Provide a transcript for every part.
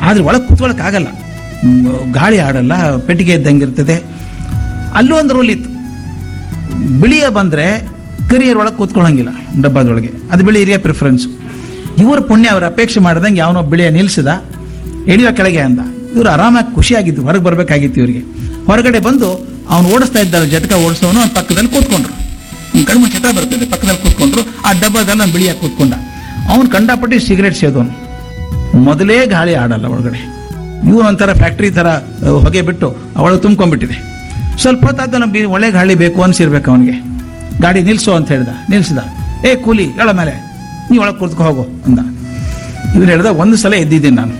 ಆದ್ರೆ ಒಳಗೆ ಕೂತ್ಕೊಳ್ಳೋಕೆ ಆಗಲ್ಲ ಮ್, ಗಾಳಿ ಆಡಲ್ಲ ಪೆಟ್ಟಿಗೆ ಇದ್ದಂಗಿರ್ತದೆ ಅಲ್ಲೂ ಒಂದು ರೂಲ್ ಇತ್ತು ಬಿಳಿಯ ಬಂದ್ರೆ ಕರಿಯರ್ ಒಳಗೆ ಕೂತ್ಕೊಳ್ಳಂಗಿಲ್ಲ ಡಬ್ಬದೊಳಗೆ ಅದು ಬಿಳಿ ಹಿರಿಯ ಪ್ರಿಫರೆನ್ಸ್ ಇವ್ರ ಪುಣ್ಯ ಅವ್ರ ಅಪೇಕ್ಷೆ ಮಾಡ್ದಂಗೆ ಯಾವನೋ ಬಿಳಿಯ ನಿಲ್ಸಿದ ಎಳಿಯೋ ಕೆಳಗೆ ಅಂದ ಇವ್ರು ಆರಾಮಾಗಿ ಖುಷಿಯಾಗಿದ್ದು ಹೊರಗೆ ಬರ್ಬೇಕಾಗಿತ್ತು ಇವರಿಗೆ ಹೊರಗಡೆ ಬಂದು ಅವ್ನು ಓಡಿಸ್ತಾ ಇದ್ದಾರೆ ಜಟಕ ಓಡಿಸೋನು ಅವ್ನ ಪಕ್ಕದಲ್ಲಿ ಕೂತ್ಕೊಂಡ್ರು ಅವ್ನ್ ಕಣ್ಮುಚ್ಚ ಚಟ ಬರ್ತದೆ ಪಕ್ಕದಲ್ಲಿ ಕೂತ್ಕೊಂಡ್ರು ಆ ಡಬ್ಬದಲ್ಲಿ ಅವ್ನು ಬಿಳಿಯಾಗಿ ಕೂತ್ಕೊಂಡ ಅವ್ನು ಕಂಡಾಪಟ್ಟಿ ಸಿಗರೇಟ್ ಸೇದೋನು ಮೊದಲೇ ಗಾಳಿ ಆಡಲ್ಲ ಒಳಗಡೆ ಇವನು ಒಂಥರ ಫ್ಯಾಕ್ಟ್ರಿ ತರ ಅಹ್, ಹೊಗೆ ಬಿಟ್ಟು ಅವಳು ತುಂಬ್ಕೊಂಡ್ಬಿಟ್ಟಿದೆ ಸ್ವಲ್ಪ ಹೊತ್ತಾದ ನಮ್ಗೆ ಒಳ್ಳೆ ಗಾಳಿ ಬೇಕು ಅನ್ಸಿರ್ಬೇಕು ಅವನಿಗೆ ಗಾಡಿ ನಿಲ್ಸು ಅಂತ ಹೇಳ್ದ ನಿಲ್ಸಿದ ಏ ಕೂಲಿ ಹೇಳ ಮೇಲೆ ನೀ ಒಳಗೆ ಕೂತ್ಕೊ ಹೋಗು ಅಂದ ಇದನ್ನ ಹೇಳ್ದ ಒಂದು ಸಲ ಎದ್ದಿದ್ದೀನಿ ನಾನು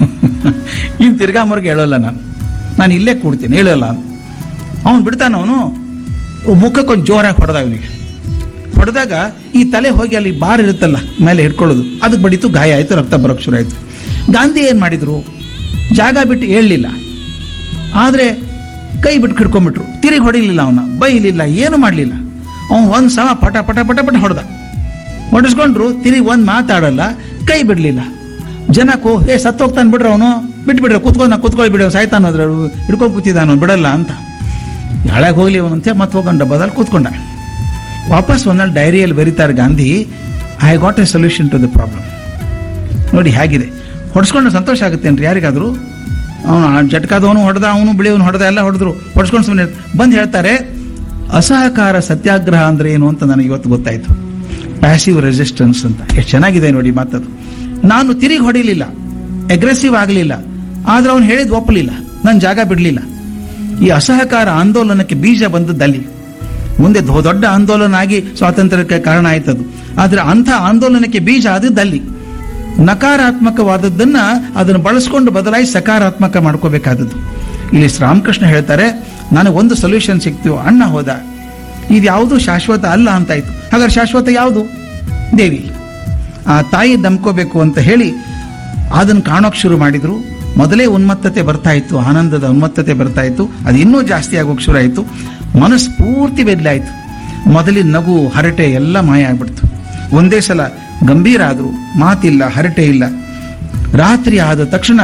ಇನ್ನು ತಿರ್ಗಾ ಮರ್ಗೆ ಹೇಳೋಲ್ಲ ನಾನು ನಾನು ಇಲ್ಲೇ ಕೂಡ್ತೀನಿ ಹೇಳಲ್ಲ ಅವನು ಬಿಡ್ತಾನ ಅವನು ಮುಖಕ್ಕೊಂದು ಜೋರಾಗಿ ಹೊಡೆದ ಅವನಿಗೆ ಹೊಡೆದಾಗ ಈ ತಲೆ ಹೋಗಿ ಅಲ್ಲಿ ಬಾರ್ ಇರುತ್ತಲ್ಲ ಮೇಲೆ ಹಿಡ್ಕೊಳ್ಳೋದು ಅದಕ್ಕೆ ಬಡಿತು ಗಾಯ ಆಯ್ತು ರಕ್ತ ಬರೋಕ್ಕೆ ಶುರು ಆಯ್ತು ಗಾಂಧಿ ಏನ್ ಮಾಡಿದ್ರು ಜಾಗ ಬಿಟ್ಟು ಹೇಳಲಿಲ್ಲ ಆದ್ರೆ ಕೈ ಬಿಟ್ಟು ಹಿಡ್ಕೊಂಡ್ಬಿಟ್ರು ತಿರುಗಿ ಹೊಡಿಲಿಲ್ಲ ಅವನ ಬೈಲಿಲ್ಲ ಏನು ಮಾಡಲಿಲ್ಲ ಅವನು ಒಂದ್ ಸಲ ಪಟ ಪಟ ಪಟ ಪಟ ಹೊಡೆದ ಹೊಡೆಸ್ಕೊಂಡ್ರು ತಿರುಗಿ ಒಂದ್ ಮಾತಾಡಲ್ಲ ಕೈ ಬಿಡ್ಲಿಲ್ಲ ಜನಕ್ಕೂ ಏ ಸತ್ತೋಗ್ತಾನೆ ಬಿಡ್ರ ಅವನು ಬಿಟ್ಬಿಡ್ರ ಕೂತ್ಕೊಂಡ್ ಕೂತ್ಕೊಳ್ಳಿ ಬಿಡ ಸಾಯ್ತಾನ ಅದ್ರ ಹಿಡ್ಕೊಂಡು ಕೂತಿದ್ದಾನು ಬಿಡಲ್ಲ ಅಂತ ಯಾಳಾಗ ಹೋಗ್ಲಿ ಅವನು ಅಂತ ಮತ್ತೆ ಹೋಗೊಂಡ ಬದಲ್ ಕೂತ್ಕೊಂಡ ವಾಪಸ್ ಒಂದಲ್ಲಿ ಡೈರಿಯಲ್ಲಿ ಬರೀತಾರೆ Gandhi I got a solution to the problem ನೋಡಿ ಹೇಗಿದೆ ಹೊಡ್ಸ್ಕೊಂಡು ಸಂತೋಷ ಆಗುತ್ತೇನ್ರಿ ಯಾರಿಗಾದ್ರು ಅವನು ಜಟ್ಕಾದವನು ಹೊಡೆದ ಅವನು ಬಿಳಿಯವನು ಹೊಡೆದ ಎಲ್ಲ ಹೊಡೆದ್ರು ಹೊಡ್ಸ್ಕೊಂಡು ಸುಮ್ಮನೆ ಬಂದು ಹೇಳ್ತಾರೆ ಅಸಹಕಾರ ಸತ್ಯಾಗ್ರಹ ಅಂದ್ರೆ ಏನು ಅಂತ ನನಗೆ ಇವತ್ತು ಗೊತ್ತಾಯ್ತು ಪ್ಯಾಸಿವ್ ರೆಸಿಸ್ಟೆನ್ಸ್ ಅಂತ ಎಷ್ಟು ಚೆನ್ನಾಗಿದೆ ನೋಡಿ ಮಾತದು ನಾನು ತಿರುಗಿ ಹೊಡಿಲಿಲ್ಲ ಅಗ್ರೆಸಿವ್ ಆಗಲಿಲ್ಲ ಆದ್ರೆ ಅವನು ಹೇಳಿದ್ ಒಪ್ಪಲಿಲ್ಲ ನನ್ನ ಜಾಗ ಬಿಡಲಿಲ್ಲ ಈ ಅಸಹಕಾರ ಆಂದೋಲನಕ್ಕೆ ಬೀಜ ಬಂದದ್ದಲ್ಲಿ ಮುಂದೆ ದೊ- ದೊಡ್ಡ ಆಂದೋಲನ ಆಗಿ ಸ್ವಾತಂತ್ರ್ಯಕ್ಕೆ ಕಾರಣ ಆಯ್ತದು ಆದ್ರೆ ಅಂಥ ಆಂದೋಲನಕ್ಕೆ ಬೀಜ ಆದದ್ದಲ್ಲಿ ನಕಾರಾತ್ಮಕವಾದದ್ದನ್ನ ಅದನ್ನು ಬಳಸ್ಕೊಂಡು ಬದಲಾಯಿಸಿ ಸಕಾರಾತ್ಮಕ ಮಾಡ್ಕೋಬೇಕಾದದ್ದು ಇಲ್ಲಿ ಶ್ರೀರಾಮಕೃಷ್ಣ ಹೇಳ್ತಾರೆ ನನಗೆ ಒಂದು ಸೊಲ್ಯೂಷನ್ ಸಿಕ್ತು ಅಣ್ಣ ಹೋದ ಇದು ಯಾವುದು ಶಾಶ್ವತ ಅಲ್ಲ ಅಂತಾಯ್ತು ಹಾಗಾದ್ರೆ ಶಾಶ್ವತ ಯಾವುದು ದೇವಿ ಆ ತಾಯಿ ದಮ್ಕೋಬೇಕು ಅಂತ ಹೇಳಿ ಅದನ್ನು ಕಾಣೋಕ್ ಶುರು ಮಾಡಿದ್ರು ಮೊದಲೇ ಉನ್ಮತ್ತತೆ ಬರ್ತಾ ಇತ್ತು ಆನಂದದ ಉನ್ಮತ್ತತೆ ಬರ್ತಾ ಇತ್ತು ಅದು ಇನ್ನೂ ಜಾಸ್ತಿ ಆಗೋಕ್ ಶುರು ಆಯಿತು ಮನಸ್ಸು ಪೂರ್ತಿ ಬದಲಾಯಿತು ಮೊದಲಿನ ನಗು ಹರಟೆ ಎಲ್ಲ ಮಾಯ ಆಗ್ಬಿಡ್ತು ಒಂದೇ ಸಲ ಗಂಭೀರ ಆದ್ರು ಮಾತಿಲ್ಲ ಹರಟೆ ಇಲ್ಲ ರಾತ್ರಿ ಆದ ತಕ್ಷಣ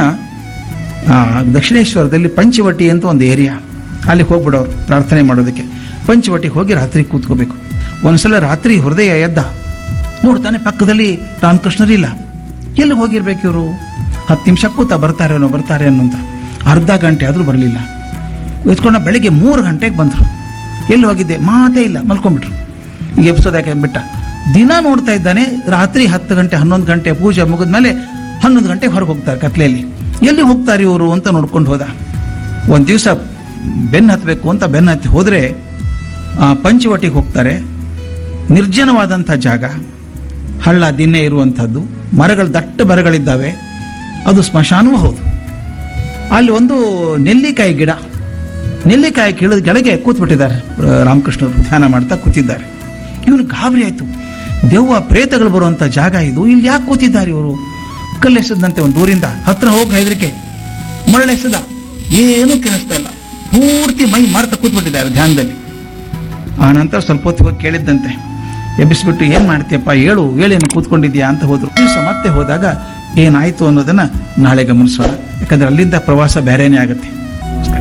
ಆ, ದಕ್ಷಿಣೇಶ್ವರದಲ್ಲಿ ಪಂಚವಟಿ ಅಂತ ಒಂದು ಏರಿಯಾ ಅಲ್ಲಿ ಹೋಗ್ಬಿಡೋರು ಪ್ರಾರ್ಥನೆ ಮಾಡೋದಕ್ಕೆ ಪಂಚವಟಿಗೆ ಹೋಗಿ ರಾತ್ರಿ ಕೂತ್ಕೋಬೇಕು ಒಂದ್ಸಲ ರಾತ್ರಿ ಹೃದಯ ಎದ್ದ ನೋಡ್ತಾನೆ ಪಕ್ಕದಲ್ಲಿ ರಾಮಕೃಷ್ಣರಿಲ್ಲ ಎಲ್ಲಿ ಹೋಗಿರ್ಬೇಕು ಇವರು ಹತ್ತು ನಿಮಿಷ ಕೂತ ಬರ್ತಾರೇನೋ ಬರ್ತಾರೆ ಅನ್ನೋಂತ ಅರ್ಧ ಗಂಟೆ ಆದ್ರೂ ಬರಲಿಲ್ಲ ಎತ್ಕೊಂಡ ಬೆಳಿಗ್ಗೆ ಮೂರು ಗಂಟೆಗೆ ಬಂದ್ರು ಎಲ್ಲಿ ಹೋಗಿದ್ದೆ ಮಾತೇ ಇಲ್ಲ ಮಲ್ಕೊಂಡ್ಬಿಟ್ರು ಈಗ ಎಬ್ಸೋದು ಯಾಕೆ ಬಿಟ್ಟ ದಿನ ನೋಡ್ತಾ ಇದ್ದಾನೆ ರಾತ್ರಿ ಹತ್ತು ಗಂಟೆ ಹನ್ನೊಂದು ಗಂಟೆ ಪೂಜೆ ಮುಗಿದ್ಮೇಲೆ ಹನ್ನೊಂದು ಗಂಟೆಗೆ ಹೊರಗೆ ಹೋಗ್ತಾರೆ ಕತ್ಲೆಯಲ್ಲಿ ಎಲ್ಲಿ ಹೋಗ್ತಾರೆ ಇವರು ಅಂತ ನೋಡ್ಕೊಂಡು ಹೋದ ಒಂದ್ ದಿವಸ ಬೆನ್ನು ಹತ್ತಬೇಕು ಅಂತ ಬೆನ್ನು ಹತ್ತಿ ಹೋದ್ರೆ ಆ, ಪಂಚವಟಿಗೆ ಹೋಗ್ತಾರೆ ನಿರ್ಜನವಾದಂಥ ಜಾಗ ಹಳ್ಳ ದಿನ್ನೆ ಇರುವಂಥದ್ದು ಮರಗಳು ದಟ್ಟ ಮರಗಳಿದ್ದಾವೆ ಅದು ಸ್ಮಶಾನವೂ ಹೌದು ಅಲ್ಲಿ ಒಂದು ನೆಲ್ಲಿಕಾಯಿ ಗಿಡ ನೆಲ್ಲಿಕಾಯಿ ಕೀಳದ ಕೆಳಗೆ ಕೂತ್ಬಿಟ್ಟಿದ್ದಾರೆ ಆ, ರಾಮಕೃಷ್ಣರು ಧ್ಯಾನ ಮಾಡ್ತಾ ಕೂತಿದ್ದಾರೆ ಇವನು ಗಾಬರಿ ಆಯ್ತು ದೆವ್ವ ಪ್ರೇತಗಳು ಬರುವಂತ ಜಾಗ ಇದು ಇಲ್ಲಿ ಯಾಕೆ ಕೂತಿದ್ದಾರೆ ಇವರು ಕಲ್ಲೆಸದಂತೆ ಒಂದು ಊರಿಂದ ಹತ್ರ ಹೋಗಿ ಹೆದರಿಕೆ ಮರಳೆಸದ ಏನೂ ಕೇಳಿಸ್ತಾ ಇಲ್ಲ ಪೂರ್ತಿ ಮೈ ಮಾರ್ತ ಕೂತ್ಬಿಟ್ಟಿದ್ದಾರೆ ಧ್ಯಾನದಲ್ಲಿ ಆ ನಂತರ ಸ್ವಲ್ಪ ಹೊತ್ತು ಹೋಗಿ ಕೇಳಿದ್ದಂತೆ ಎಬ್ಬಿಸ್ಬಿಟ್ಟು ಏನ್ ಮಾಡ್ತೀಯಪ್ಪ ಹೇಳು ಹೇಳೇನು ಕೂತ್ಕೊಂಡಿದ್ಯಾ ಅಂತ ಹೋದ್ರು ದಿವಸ ಮತ್ತೆ ಹೋದಾಗ ಏನಾಯ್ತು ಅನ್ನೋದನ್ನ ನಾಳೆ ಗಮನಿಸೋಣ ಯಾಕಂದ್ರೆ ಅಲ್ಲಿಂದ ಪ್ರವಾಸ ಬೇರೆನೇ ಆಗುತ್ತೆ